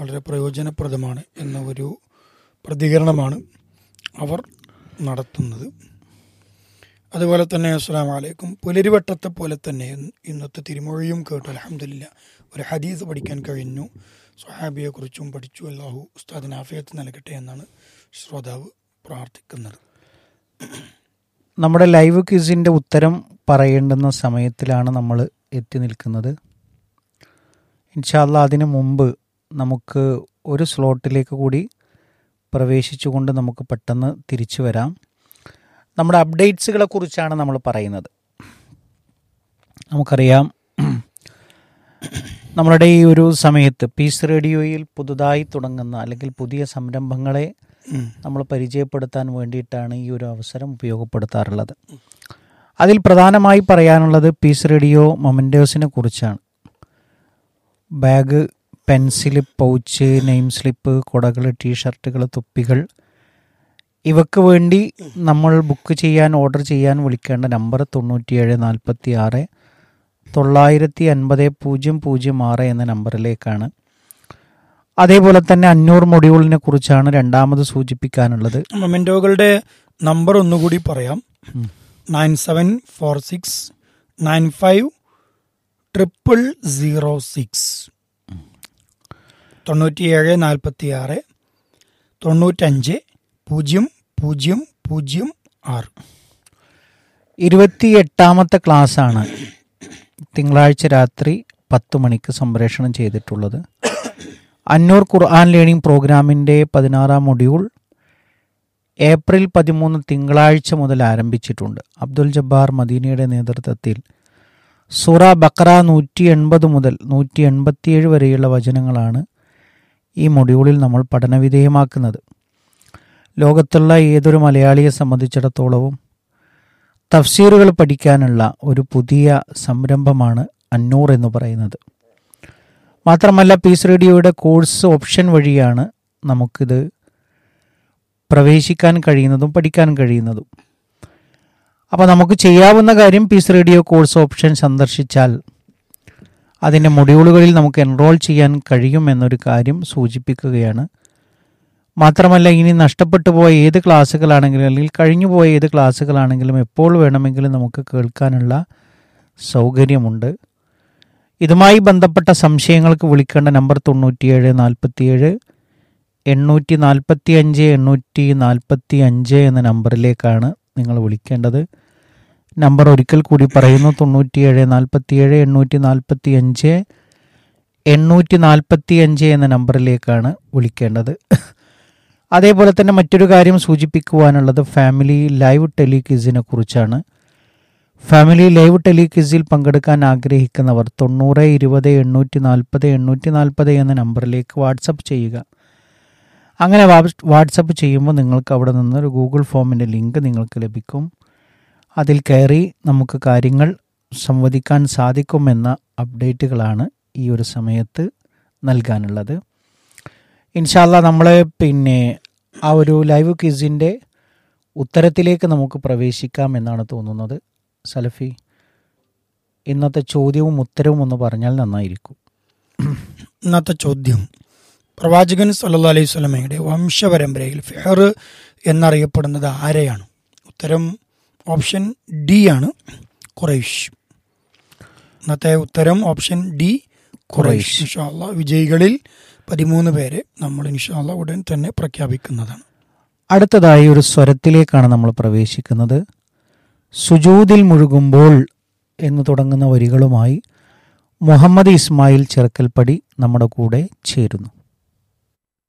വളരെ പ്രയോജനപ്രദമാണ് എന്ന ഒരു പ്രതികരണമാണ് അവർ നടത്തുന്നത് അതുപോലെ തന്നെ അസ്സാം വലൈക്കും പുലരിവട്ടത്തെ പോലെ തന്നെ ഇന്നത്തെ തിരുമൊഴിയും കേട്ടു അലഹമില്ല ഒരു ഹദീസ് പഠിക്കാൻ കഴിഞ്ഞു സുഹാബിയെക്കുറിച്ചും പഠിച്ചു അല്ലാഹു ഉസ്താദിന് ആഫിയത്ത് നൽകട്ടെ എന്നാണ് ശ്രോതാവ് പ്രാർത്ഥിക്കുന്നത് നമ്മുടെ ലൈവ് ക്വിസിൻ്റെ ഉത്തരം പറയേണ്ടുന്ന സമയത്തിലാണ് നമ്മൾ എത്തി നിൽക്കുന്നത് ഇൻഷാല്ല അതിനു മുമ്പ് നമുക്ക് ഒരു സ്ലോട്ടിലേക്ക് കൂടി പ്രവേശിച്ചുകൊണ്ട് നമുക്ക് പെട്ടെന്ന് തിരിച്ചു വരാം നമ്മുടെ അപ്ഡേറ്റ്സുകളെ കുറിച്ചാണ് നമ്മൾ പറയുന്നത് നമുക്കറിയാം നമ്മളുടെ ഈ ഒരു സമയത്ത് പീസ് റേഡിയോയിൽ പുതുതായി തുടങ്ങുന്ന അല്ലെങ്കിൽ പുതിയ സംരംഭങ്ങളെ നമ്മൾ പരിചയപ്പെടുത്താൻ വേണ്ടിയിട്ടാണ് ഈ ഒരു അവസരം ഉപയോഗപ്പെടുത്താറുള്ളത് അതിൽ പ്രധാനമായി പറയാനുള്ളത് പീസ് റേഡിയോ മൊമെൻറ്റേഴ്സിനെ കുറിച്ചാണ് bag pencil pouch name slip കുടകൾ ടീഷർട്ടുകൾ തൊപ്പികൾ ഇവക്ക് വേണ്ടി നമ്മൾ ബുക്ക് ചെയ്യാൻ ഓർഡർ ചെയ്യാൻ വിളിക്കേണ്ട നമ്പർ തൊണ്ണൂറ്റിയേഴ് നാൽപ്പത്തി ആറ് തൊള്ളായിരത്തി അൻപത് പൂജ്യം പൂജ്യം ആറ് എന്ന നമ്പറിലേക്കാണ് അതേപോലെ തന്നെ അഞ്ഞൂറ് മൊഡ്യൂളിനെ കുറിച്ചാണ് രണ്ടാമത് സൂചിപ്പിക്കാനുള്ളത് മൊമെൻറ്റോകളുടെ നമ്പർ ഒന്നുകൂടി പറയാം nine seven four six nine five triple zero six തൊണ്ണൂറ്റിയേഴ് നാൽപ്പത്തി ആറ് തൊണ്ണൂറ്റഞ്ച് പൂജ്യം പൂജ്യം പൂജ്യം ആറ് ഇരുപത്തി എട്ടാമത്തെ ക്ലാസ്സാണ് തിങ്കളാഴ്ച രാത്രി പത്ത് മണിക്ക് സംപ്രേഷണം ചെയ്തിട്ടുള്ളത് അന്നൂർ ഖുർആൻ ലേണിംഗ് പ്രോഗ്രാമിൻ്റെ പതിനാറാം മൊഡ്യൂൾ ഏപ്രിൽ പതിമൂന്ന് തിങ്കളാഴ്ച മുതൽ ആരംഭിച്ചിട്ടുണ്ട് അബ്ദുൽ ജബ്ബാർ മദീനയുടെ നേതൃത്വത്തിൽ സൂറ ബക്ര നൂറ്റി എൺപത് മുതൽ നൂറ്റി എൺപത്തിയേഴ് വരെയുള്ള വചനങ്ങളാണ് ഈ മൊഡ്യൂളിൽ നമ്മൾ പഠനവിധേയമാക്കുന്നത് ലോകത്തുള്ള ഏതൊരു മലയാളിയെ സംബന്ധിച്ചിടത്തോളവും തഫ്സീറുകൾ പഠിക്കാനുള്ള ഒരു പുതിയ സംരംഭമാണ് അന്നൂർ എന്ന് പറയുന്നത് മാത്രമല്ല പീസ് റേഡിയോയുടെ കോഴ്സ് ഓപ്ഷൻ വഴിയാണ് നമുക്കിത് പ്രവേശിക്കാൻ കഴിയുന്നതും പഠിക്കാൻ കഴിയുന്നതും അപ്പോൾ നമുക്ക് ചെയ്യാവുന്ന കാര്യം പീസ് റേഡിയോ കോഴ്സ് ഓപ്ഷൻ സന്ദർശിച്ചാൽ അതിൻ്റെ മൊഡ്യൂളുകളിൽ നമുക്ക് എൻറോൾ ചെയ്യാൻ കഴിയും എന്നൊരു കാര്യം സൂചിപ്പിക്കുകയാണ് മാത്രമല്ല ഇനി നഷ്ടപ്പെട്ടു പോയ ഏത് ക്ലാസ്സുകളാണെങ്കിലും അല്ലെങ്കിൽ കഴിഞ്ഞു പോയ ഏത് ക്ലാസ്സുകളാണെങ്കിലും എപ്പോൾ വേണമെങ്കിലും നമുക്ക് കേൾക്കാനുള്ള സൗകര്യമുണ്ട് ഇതുമായി ബന്ധപ്പെട്ട സംശയങ്ങൾക്ക് വിളിക്കേണ്ട നമ്പർ തൊണ്ണൂറ്റിയേഴ് നാൽപ്പത്തിയേഴ് എണ്ണൂറ്റി നാൽപ്പത്തി അഞ്ച് എണ്ണൂറ്റി നാൽപ്പത്തി അഞ്ച് എന്ന നമ്പറിലേക്കാണ് നിങ്ങൾ വിളിക്കേണ്ടത് നമ്പർ ഒരിക്കൽ കൂടി പറയുന്നു തൊണ്ണൂറ്റിയേഴ് നാൽപ്പത്തിയേഴ് എണ്ണൂറ്റി നാൽപ്പത്തി അഞ്ച് എണ്ണൂറ്റി നാൽപ്പത്തി അഞ്ച് എന്ന നമ്പറിലേക്കാണ് വിളിക്കേണ്ടത് അതേപോലെ തന്നെ മറ്റൊരു കാര്യം സൂചിപ്പിക്കുവാനുള്ളത് ഫാമിലി ലൈവ് ടെലിക്വിസിനെ കുറിച്ചാണ് ഫാമിലി ലൈവ് ടെലിക്വിസിൽ പങ്കെടുക്കാൻ ആഗ്രഹിക്കുന്നവർ തൊണ്ണൂറ് ഇരുപത് എണ്ണൂറ്റി നാൽപ്പത് എണ്ണൂറ്റി നാൽപ്പത് എന്ന നമ്പറിലേക്ക് വാട്സപ്പ് ചെയ്യുക അങ്ങനെ വാട്സപ്പ് ചെയ്യുമ്പോൾ നിങ്ങൾക്ക് അവിടെ നിന്ന് ഒരു ഗൂഗിൾ ഫോമിൻ്റെ ലിങ്ക് നിങ്ങൾക്ക് ലഭിക്കും അതിൽ കയറി നമുക്ക് കാര്യങ്ങൾ സംവദിക്കാൻ സാധിക്കുമെന്ന അപ്ഡേറ്റുകളാണ് ഈ ഒരു സമയത്ത് നൽകാനുള്ളത് ഇൻഷാല്ല നമ്മൾ പിന്നെ ആ ഒരു ലൈവ് ക്വിസിൻ്റെ ഉത്തരത്തിലേക്ക് നമുക്ക് പ്രവേശിക്കാം എന്നാണ് തോന്നുന്നത് സലഫി ഇന്നത്തെ ചോദ്യവും ഉത്തരവും ഒന്ന് പറഞ്ഞാൽ നന്നായിരിക്കും ഇന്നത്തെ ചോദ്യം പ്രവാചകൻ സല്ലാ അലൈഹി സ്വലമയുടെ വംശപരമ്പരയിൽ ഫെഹർ എന്നറിയപ്പെടുന്നത് ആരെയാണ് ഉത്തരം ഓപ്ഷൻ ഡി ആണ് ഖുറൈഷ് ഇന്നത്തെ ഉത്തരം ഓപ്ഷൻ ഡി ഖുറൈഷ് ഇൻഷാല്ല വിജയികളിൽ പതിമൂന്ന് പേരെ നമ്മൾ ഇൻഷാല്ല ഉടൻ തന്നെ പ്രഖ്യാപിക്കുന്നതാണ് അടുത്തതായി ഒരു സ്വരത്തിലേക്കാണ് നമ്മൾ പ്രവേശിക്കുന്നത് സുജൂതിൽ മുഴുകുമ്പോൾ എന്ന് തുടങ്ങുന്ന വരികളുമായി മുഹമ്മദ് ഇസ്മായിൽ ചെറുക്കൽപ്പടി നമ്മുടെ കൂടെ ചേരുന്നു